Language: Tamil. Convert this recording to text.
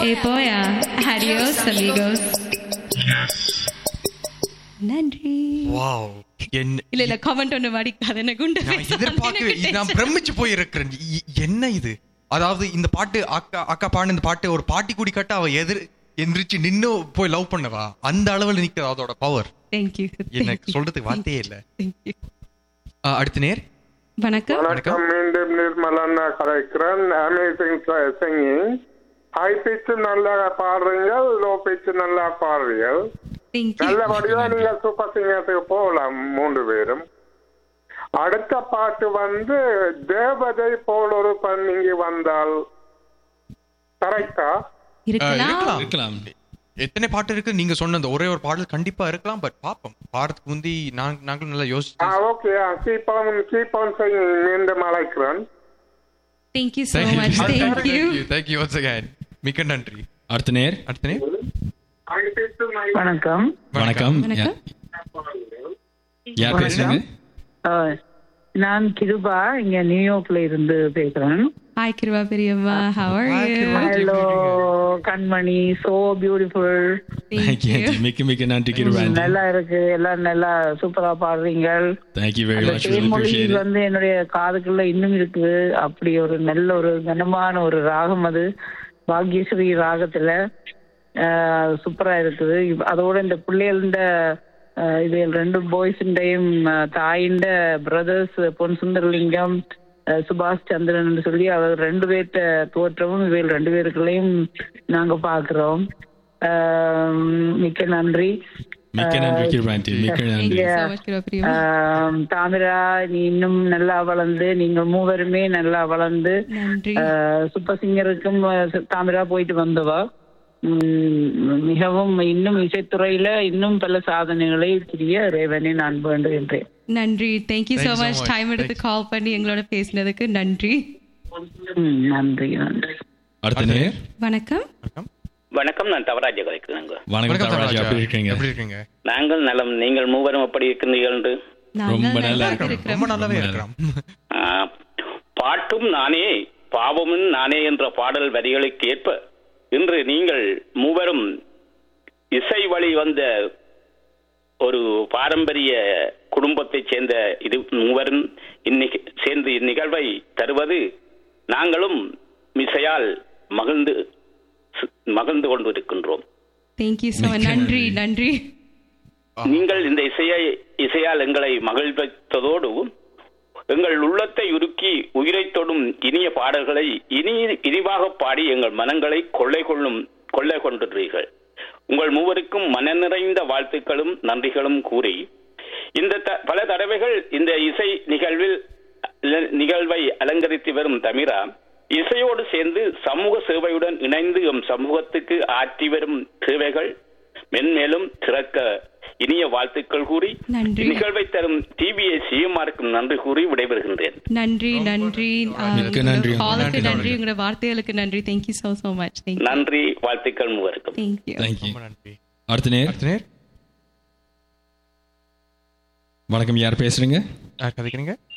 Eh, போயா adios amigos நன்றி வாவ் என்ன இல்ல இல்ல கமெண்ட் ஒண்ணு மடிக்காத என்ன குண்டு நான் பேச எதிர்பார்க்கவே எனக்கு இது நான் tension. பிரமிச்சு போயிருக்கிறேன் இ- என்ன இது அதாவது இந்த பாட்டு அக்கா அக்கா பாடு இந்த பாட்டு ஒரு பாட்டி குடி கட்ட அவ எதிர் எந்திரிச்சு நின்னு போய் லவ் பண்ணவா அந்த அளவுல நிக்குது அதோட பவர் Thank you எனக்கு சொல்றதுக்கு வார்த்தையே இல்ல Thank you. ஆ, அடுத்த நேர் வணக்கம் வணக்கம். வணக்கம் மீண்டும் நிர்மலன் கலைக்கிறேன் அமேசிங் சிங்கிங் ஹை பிச் நல்லா பாடுறீங்க லோ பிச் நல்லா பாடுறீங்க Thank you. நல்லபடியா நீங்க சூப்பர் சிங்கத்துக்கு போகலாம் மூன்று பேரும் அடுத்த பாட்டு வந்து தேவதை போல் ஒரு பண்ணிங்கி வந்தால் கரெக்டா ஆ, இருக்கலாம் இருக்கலாம் எத்தனை பாட்டு இருக்கு நீங்க சொன்ன அந்த ஒரே ஒரு பாடல் கண்டிப்பா இருக்கலாம் பட் பாப்போம் பாடத்துக்கு முந்தி நாங்க நாங்களும் நல்லா ஆ யோசிச்சு okay keep on keep on singing மீண்டும் அழைக்கிறேன் Thank you so much Thank you thank you once again மிக்க நன்றி அடுத்த நேர் அடுத்த நேர் வணக்கம் வணக்கம் வணக்கம். யார் பேசுறீங்க அஹ், நான் கிருபா இங்க நியூயார்க்ல இருந்து பேசுறேன் Hi கிருபா பெரியம்மா how are Hi, you Kiruba. Hello Kanmani so beautiful Thank you மிக்க மிக்க நன்றி கிருபாண்டி நல்லா இருக்கு எல்லாம் நல்லா சூப்பரா பாடுறீங்க தேங்க் யூ வெரி அந்த much really Thenmozhi appreciate it வந்து என்னுடைய காதுக்குள்ள இன்னும் இருக்குது அப்படி ஒரு நல்ல ஒரு கனமான ஒரு ராகம் அது பாக்யஸ்ரீ ராகத்துல அஹ், சூப்பரா இருக்குது இப்ப அதோட இந்த பிள்ளைகள இது ரெண்டு பாய்ஸுண்டையும் தாயிண்ட பிரதர்ஸ் பொன் சுந்தரலிங்கம் அஹ், சுபாஷ் சந்திரன் சொல்லி அவர் ரெண்டு பேர்த்த தோற்றமும் இவைகள் ரெண்டு பேருக்குள்ளயும் நாங்க பாக்குறோம் அஹ், மிக்க நன்றி மிக்க நன்றி கிருபாண்டி மிக்க Thank நன்றி you so much கிருபா பெரியம்மா ஆம், தாமிரா நீ இன்னும் நல்லா வளர்ந்து நீங்க மூவருமே நல்லா வளர்ந்து நன்றி ஆஹ், சூப்பர் சிங்கருக்கும் ஆஹ், தாமிரா போயிட்டு வந்தவா உம், மிகவும் இன்னும் இசைத்துறையில இன்னும் பல சாதனைகளை புரிய ரேவனை நான் வேண்டுகின்றேன் நன்றி Thank you Thank so you so much much. Time எடுத்து கால் பண்ணி எங்களோட பேசினதுக்கு நன்றி உம், நன்றி நன்றி அடுத்த நேர் வணக்கம் வணக்கம் வணக்கம் நான் தவராஜ கலைக்கிறேங்க வணக்கம் தவராஜ் தவராஜா. எப்படி இருக்கீங்க எப்படி இருக்கீங்க நாங்கள் நலம் நீங்கள் மூவரும் எப்படி இருக்கிறீர்கள் என்று நாங்கள் ரொம்ப நல்லா நல்லா இருக்கோம். இருக்கிறோம் ரொம்ப நல்லாவே இருக்கிறோம் ஆ, பாட்டும் நானே பாவமும் நானே என்ற பாடல் வரிகளுக்கு ஏற்ப இன்று நீங்கள் மூவரும் இசை வழி வந்த ஒரு பாரம்பரிய குடும்பத்தைச் சேர்ந்த இது மூவரும் இன்னைக்கு சேர்ந்து இந்நிகழ்வை தருவது நாங்களும் மிசையால் மகிழ்ந்து மகிழ்ந்து கொண்டிருக்கின்றோம் Thank you so much நன்றி நன்றி நீங்கள் இந்த இசையை இசையால் எங்களை மகிழ்வித்ததோடு எங்கள் உள்ளத்தை உருக்கி உயிரை தொடும் இனிய பாடல்களை இனி இனிவாக பாடி எங்கள் மனங்களை கொள்ளை கொள்ளும் கொள்ளை கொண்டுள்ளீர்கள் உங்கள் மூவருக்கும் மன நிறைந்த வாழ்த்துக்களும் நன்றிகளும் கூறி இந்த த- பல தடவைகள் இந்த இசை நிகழ்வில் நிகழ்வை அலங்கரித்து வரும் தமிரா இசையோடு சேர்ந்து சமூக சேவையுடன் இணைந்து எம் சமூகத்துக்கு ஆற்றி வரும் சேவைகள் மென்மேலும் சிறக்க இனிய வாழ்த்துக்கள் கூறி நன்றி. நிகழ்வை தரும் டிவிஐ சிஎம்ஆருக்கும் நன்றி கூறி விடைபெறுகின்றேன் நன்றி நன்றி மிக்க நன்றி. காலுக்கு நன்றி, நன்றி நன்றி. உங்களோட வார்த்தைகளுக்கு நன்றி Thank you so so much Thank you நன்றி வாழ்த்துக்கள் மூவருக்கும் Thank you தேங்க் யூ ரொம்ப நன்றி அடுத்த நேர் அடுத்த நேர் வணக்கம் யார் பேசுறீங்க யார் கதைக்கிறீங்க